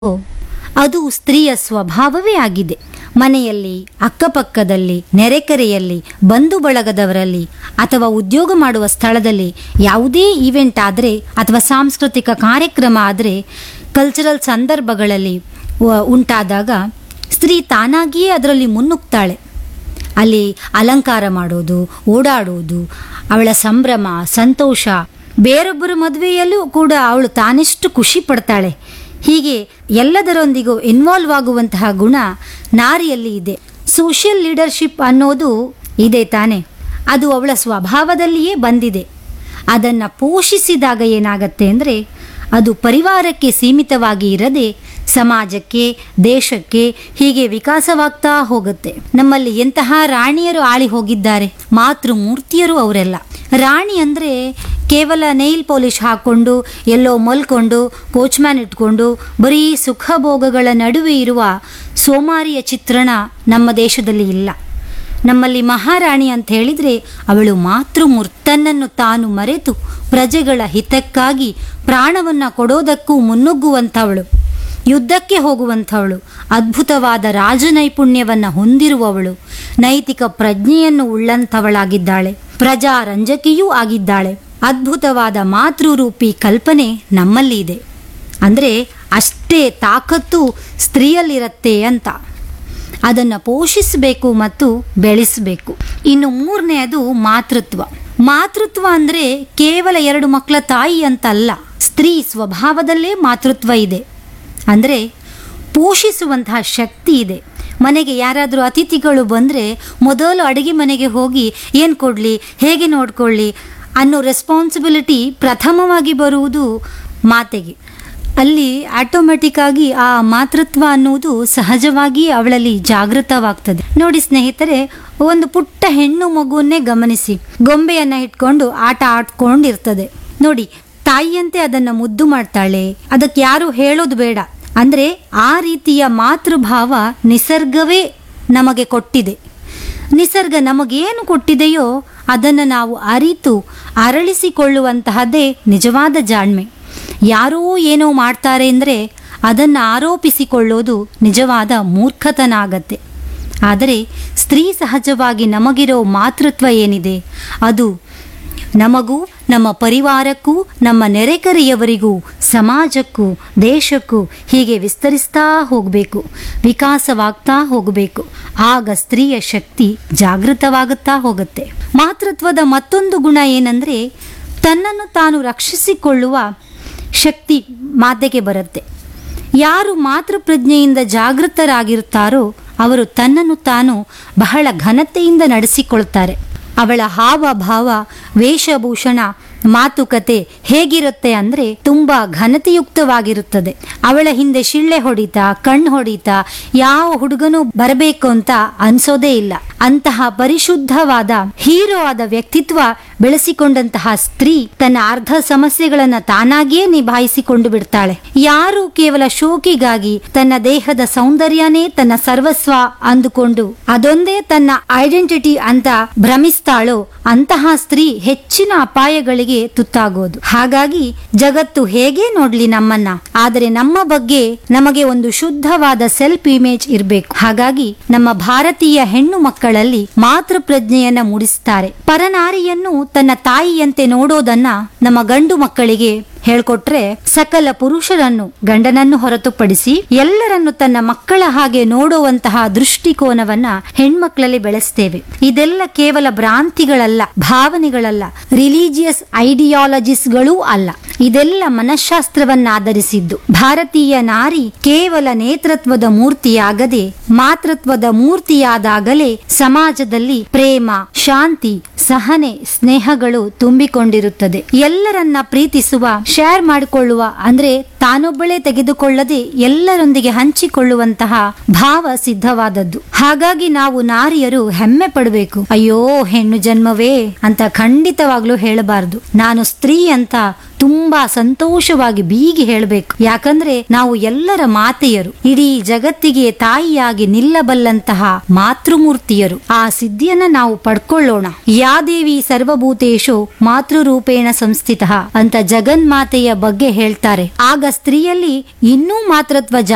ಅದು ಸ್ತ್ರೀಯ ಸ್ವಭಾವವೇ ಆಗಿದೆ ಮನೆಯಲ್ಲಿ ಅಕ್ಕಪಕ್ಕದಲ್ಲಿ ನೆರೆಕೆರೆಯಲ್ಲಿ ಬಂಧು ಬಳಗದವರಲ್ಲಿ ಅಥವಾ ಉದ್ಯೋಗ ಮಾಡುವ ಸ್ಥಳದಲ್ಲಿ ಯಾವುದೇ ಈವೆಂಟ್ ಆದರೆ ಅಥವಾ ಸಾಂಸ್ಕೃತಿಕ ಕಾರ್ಯಕ್ರಮ ಆದರೆ ಕಲ್ಚರಲ್ ಸಂದರ್ಭಗಳಲ್ಲಿ ವ- ಉಂಟಾದಾಗ ಸ್ತ್ರೀ ತಾನಾಗಿಯೇ ಅದರಲ್ಲಿ ಮುನ್ನುಗ್ತಾಳೆ ಅಲ್ಲಿ ಅಲಂಕಾರ ಮಾಡೋದು ಓಡಾಡುವುದು ಅವಳ ಸಂಭ್ರಮ ಸಂತೋಷ ಬೇರೊಬ್ಬರ ಮದುವೆಯಲ್ಲೂ ಕೂಡ ಅವಳು ತಾನೆಷ್ಟು ಖುಷಿ ಪಡ್ತಾಳೆ ಹೀಗೆ ಎಲ್ಲದರೊಂದಿಗೂ ಇನ್ವಾಲ್ವ್ ಆಗುವಂತಹ ಗುಣ ನಾರಿಯಲ್ಲಿ ಇದೆ ಸೋಷಿಯಲ್ ಲೀಡರ್ಶಿಪ್ ಅನ್ನೋದು ಇದೆ ತಾನೆ ಅದು ಅವಳ ಸ್ವಭಾವದಲ್ಲಿಯೇ ಬಂದಿದೆ ಅದನ್ನು ಪೋಷಿಸಿದಾಗ ಏನಾಗತ್ತೆ ಅಂದರೆ ಅದು ಪರಿವಾರಕ್ಕೆ ಸೀಮಿತವಾಗಿ ಇರದೆ ಸಮಾಜಕ್ಕೆ ದೇಶಕ್ಕೆ ಹೀಗೆ ವಿಕಾಸವಾಗ್ತಾ ಹೋಗುತ್ತೆ ನಮ್ಮಲ್ಲಿ ಎಂತಹ ರಾಣಿಯರು ಆಳಿ ಹೋಗಿದ್ದಾರೆ ಮಾತೃಮೂರ್ತಿಯರು ಅವರೆಲ್ಲ ರಾಣಿ ಅಂದರೆ ಕೇವಲ ನೈಲ್ ಪಾಲಿಶ್ ಹಾಕ್ಕೊಂಡು ಎಲ್ಲೋ ಮಲ್ಕೊಂಡು ಪೋಚ್ಮ್ಯಾನ್ ಇಟ್ಕೊಂಡು ಬರೀ ಸುಖಭೋಗಗಳ ನಡುವೆ ಇರುವ ಸೋಮಾರಿಯ ಚಿತ್ರಣ ನಮ್ಮ ದೇಶದಲ್ಲಿ ಇಲ್ಲ ನಮ್ಮಲ್ಲಿ ಮಹಾರಾಣಿ ಅಂತ ಹೇಳಿದ್ರೆ ಅವಳು ಮಾತೃಮೂರ್ತಿ ತನ್ನನ್ನು ತಾನು ಮರೆತು ಪ್ರಜೆಗಳ ಹಿತಕ್ಕಾಗಿ ಪ್ರಾಣವನ್ನ ಕೊಡೋದಕ್ಕೂ ಮುನ್ನುಗ್ಗುವಂಥವಳು ಯುದ್ಧಕ್ಕೆ ಹೋಗುವಂಥವಳು ಅದ್ಭುತವಾದ ರಾಜನೈಪುಣ್ಯವನ್ನ ಹೊಂದಿರುವವಳು ನೈತಿಕ ಪ್ರಜ್ಞೆಯನ್ನು ಉಳ್ಳಂಥವಳಾಗಿದ್ದಾಳೆ ಪ್ರಜಾರಂಜಕಿಯೂ ಆಗಿದ್ದಾಳೆ ಅದ್ಭುತವಾದ ಮಾತೃರೂಪಿ ಕಲ್ಪನೆ ನಮ್ಮಲ್ಲಿ ಇದೆ ಅಂದರೆ ಅಷ್ಟೇ ತಾಕತ್ತು ಸ್ತ್ರೀಯಲ್ಲಿರತ್ತೆ ಅಂತ ಅದನ್ನು ಪೋಷಿಸಬೇಕು ಮತ್ತು ಬೆಳೆಸಬೇಕು ಇನ್ನು ಮೂರನೆಯದು ಮಾತೃತ್ವ ಮಾತೃತ್ವ ಅಂದರೆ ಕೇವಲ ಎರಡು ಮಕ್ಕಳ ತಾಯಿ ಅಂತಲ್ಲ ಸ್ತ್ರೀ ಸ್ವಭಾವದಲ್ಲೇ ಮಾತೃತ್ವ ಇದೆ ಅಂದರೆ ಪೋಷಿಸುವಂತಹ ಶಕ್ತಿ ಇದೆ ಮನೆಗೆ ಯಾರಾದರೂ ಅತಿಥಿಗಳು ಬಂದರೆ ಮೊದಲು ಅಡುಗೆ ಮನೆಗೆ ಹೋಗಿ ಏನು ಕೊಡಲಿ ಹೇಗೆ ನೋಡ್ಕೊಳ್ಳಿ ಅನ್ನೋ ರೆಸ್ಪಾನ್ಸಿಬಿಲಿಟಿ ಪ್ರಥಮವಾಗಿ ಬರುವುದು ಮಾತೆಗೆ ಅಲ್ಲಿ ಆಟೋಮೆಟಿಕ್ ಆಗಿ ಆ ಮಾತೃತ್ವ ಅನ್ನುವುದು ಸಹಜವಾಗಿ ಅವಳಲ್ಲಿ ಜಾಗೃತವಾಗ್ತದೆ ನೋಡಿ ಸ್ನೇಹಿತರೆ ಒಂದು ಪುಟ್ಟ ಹೆಣ್ಣು ಮಗುವನ್ನೇ ಗಮನಿಸಿ ಗೊಂಬೆಯನ್ನ ಇಟ್ಕೊಂಡು ಆಟ ಆಡ್ಕೊಂಡಿರ್ತದೆ ನೋಡಿ ತಾಯಿಯಂತೆ ಅದನ್ನ ಮುದ್ದು ಮಾಡ್ತಾಳೆ ಅದಕ್ಕೆ ಯಾರು ಹೇಳೋದು ಬೇಡ ಅಂದ್ರೆ ಆ ರೀತಿಯ ಮಾತೃಭಾವ ನಿಸರ್ಗವೇ ನಮಗೆ ಕೊಟ್ಟಿದೆ ನಿಸರ್ಗ ನಮಗೇನು ಕೊಟ್ಟಿದೆಯೋ ಅದನ್ನು ನಾವು ಅರಿತು ಅರಳಿಸಿಕೊಳ್ಳುವಂತಹದ್ದೇ ನಿಜವಾದ ಜಾಣ್ಮೆ ಯಾರೋ ಏನೋ ಮಾಡ್ತಾರೆ ಅಂದರೆ ಅದನ್ನು ಆರೋಪಿಸಿಕೊಳ್ಳೋದು ನಿಜವಾದ ಮೂರ್ಖತನ ಆಗತ್ತೆ ಆದರೆ ಸ್ತ್ರೀ ಸಹಜವಾಗಿ ನಮಗಿರೋ ಮಾತೃತ್ವ ಏನಿದೆ ಅದು ನಮಗೂ ನಮ್ಮ ಪರಿವಾರಕ್ಕೂ ನಮ್ಮ ನೆರೆಕರೆಯವರಿಗೂ ಸಮಾಜಕ್ಕೂ ದೇಶಕ್ಕೂ ಹೀಗೆ ವಿಸ್ತರಿಸ್ತಾ ಹೋಗಬೇಕು ವಿಕಾಸವಾಗ್ತಾ ಹೋಗಬೇಕು ಆಗ ಸ್ತ್ರೀಯ ಶಕ್ತಿ ಜಾಗೃತವಾಗುತ್ತಾ ಹೋಗುತ್ತೆ ಮಾತೃತ್ವದ ಮತ್ತೊಂದು ಗುಣ ಏನಂದರೆ ತನ್ನನ್ನು ತಾನು ರಕ್ಷಿಸಿಕೊಳ್ಳುವ ಶಕ್ತಿ ಮಾತೆಗೆ ಬರುತ್ತೆ ಯಾರು ಮಾತೃಪ್ರಜ್ಞೆಯಿಂದ ಜಾಗೃತರಾಗಿರುತ್ತಾರೋ ಅವರು ತನ್ನನ್ನು ತಾನು ಬಹಳ ಘನತೆಯಿಂದ ನಡೆಸಿಕೊಳ್ತಾರೆ ಅವಳ ಹಾವಭಾವ ವೇಷಭೂಷಣ ಮಾತುಕತೆ ಹೇಗಿರುತ್ತೆ ಅಂದರೆ ತುಂಬ ಘನತೆಯುಕ್ತವಾಗಿರುತ್ತದೆ ಅವಳ ಹಿಂದೆ ಶಿಳ್ಳೆ ಹೊಡಿತಾ ಕಣ್ಣು ಹೊಡಿತಾ ಯಾವ ಹುಡುಗನೂ ಬರಬೇಕು ಅಂತ ಅನ್ಸೋದೇ ಇಲ್ಲ ಅಂತಹ ಪರಿಶುದ್ಧವಾದ ಹೀರೋ ಆದ ವ್ಯಕ್ತಿತ್ವ ಬೆಳೆಸಿಕೊಂಡಂತಹ ಸ್ತ್ರೀ ತನ್ನ ಅರ್ಧ ಸಮಸ್ಯೆಗಳನ್ನ ತಾನಾಗಿಯೇ ನಿಭಾಯಿಸಿಕೊಂಡು ಬಿಡ್ತಾಳೆ ಯಾರು ಕೇವಲ ಶೋಕಿಗಾಗಿ ತನ್ನ ದೇಹದ ಸೌಂದರ್ಯನೇ ತನ್ನ ಸರ್ವಸ್ವ ಅಂದುಕೊಂಡು ಅದೊಂದೇ ತನ್ನ ಐಡೆಂಟಿಟಿ ಅಂತ ಭ್ರಮಿಸ್ತಾಳೋ ಅಂತಹ ಸ್ತ್ರೀ ಹೆಚ್ಚಿನ ಅಪಾಯಗಳಿಗೆ ತುತ್ತಾಗೋದು ಹಾಗಾಗಿ ಜಗತ್ತು ಹೇಗೆ ನೋಡ್ಲಿ ನಮ್ಮನ್ನ ಆದರೆ ನಮ್ಮ ಬಗ್ಗೆ ನಮಗೆ ಒಂದು ಶುದ್ಧವಾದ ಸೆಲ್ಫ್ ಇಮೇಜ್ ಇರಬೇಕು ಹಾಗಾಗಿ ನಮ್ಮ ಭಾರತೀಯ ಹೆಣ್ಣು ಮಕ್ಕಳಲ್ಲಿ ಮಾತೃ ಪ್ರಜ್ಞೆಯನ್ನ ಮೂಡಿಸ್ತಾರೆ ಪರನಾರಿಯನ್ನು ತನ್ನ ತಾಯಿಯಂತೆ ನೋಡೋದನ್ನ ನಮ್ಮ ಗಂಡು ಮಕ್ಕಳಿಗೆ ಹೇಳ್ಕೊಟ್ರೆ ಸಕಲ ಪುರುಷರನ್ನು ಗಂಡನನ್ನು ಹೊರತುಪಡಿಸಿ ಎಲ್ಲರನ್ನು ತನ್ನ ಮಕ್ಕಳ ಹಾಗೆ ನೋಡುವಂತಹ ದೃಷ್ಟಿಕೋನವನ್ನ ಹೆಣ್ಮಕ್ಳಲ್ಲಿ ಬೆಳೆಸ್ತೇವೆ ಇದೆಲ್ಲ ಕೇವಲ ಭ್ರಾಂತಿಗಳಲ್ಲ ಭಾವನೆಗಳಲ್ಲ ರಿಲಿಜಿಯಸ್ ಐಡಿಯಾಲಜಿಸ್ಗಳೂ ಅಲ್ಲ ಇದೆಲ್ಲ ಮನಃಶಾಸ್ತ್ರವನ್ನಾಧರಿಸಿದ್ದು ಭಾರತೀಯ ನಾರಿ ಕೇವಲ ನೇತೃತ್ವದ ಮೂರ್ತಿಯಾಗದೆ ಮಾತೃತ್ವದ ಮೂರ್ತಿಯಾದಾಗಲೇ ಸಮಾಜದಲ್ಲಿ ಪ್ರೇಮ ಶಾಂತಿ ಸಹನೆ ಸ್ನೇಹಗಳು ತುಂಬಿಕೊಂಡಿರುತ್ತದೆ ಎಲ್ಲರನ್ನ ಪ್ರೀತಿಸುವ ಶೇರ್ ಮಾಡಿಕೊಳ್ಳುವ ಅಂದ್ರೆ ತಾನೊಬ್ಬಳೇ ತೆಗೆದುಕೊಳ್ಳದೆ ಎಲ್ಲರೊಂದಿಗೆ ಹಂಚಿಕೊಳ್ಳುವಂತಹ ಭಾವ ಸಿದ್ಧವಾದದ್ದು ಹಾಗಾಗಿ ನಾವು ನಾರಿಯರು ಹೆಮ್ಮೆ ಪಡಬೇಕು ಅಯ್ಯೋ ಹೆಣ್ಣು ಜನ್ಮವೇ ಅಂತ ಖಂಡಿತವಾಗ್ಲೂ ಹೇಳಬಾರದು ನಾನು ಸ್ತ್ರೀ ಅಂತ ತುಂಬಾ ಸಂತೋಷವಾಗಿ ಬೀಗಿ ಹೇಳಬೇಕು ಯಾಕಂದ್ರೆ ನಾವು ಎಲ್ಲರ ಮಾತೆಯರು ಇಡೀ ಜಗತ್ತಿಗೆ ತಾಯಿಯಾಗಿ ನಿಲ್ಲಬಲ್ಲಂತಹ ಮಾತೃಮೂರ್ತಿಯರು ಆ ಸಿದ್ಧಿಯನ್ನ ನಾವು ಪಡ್ಕೊಳ್ಳೋಣ ಯಾ ದೇವಿ ಸರ್ವಭೂತೇಶು ಮಾತೃರೂಪೇಣ ಸಂಸ್ಥಿತ ಅಂತ ಜಗನ್ಮಾತೆಯ ಬಗ್ಗೆ ಹೇಳ್ತಾರೆ ಆಗ ಸ್ತ್ರೀಯಲ್ಲಿ ಇನ್ನೂ ಮಾತೃತ್ವ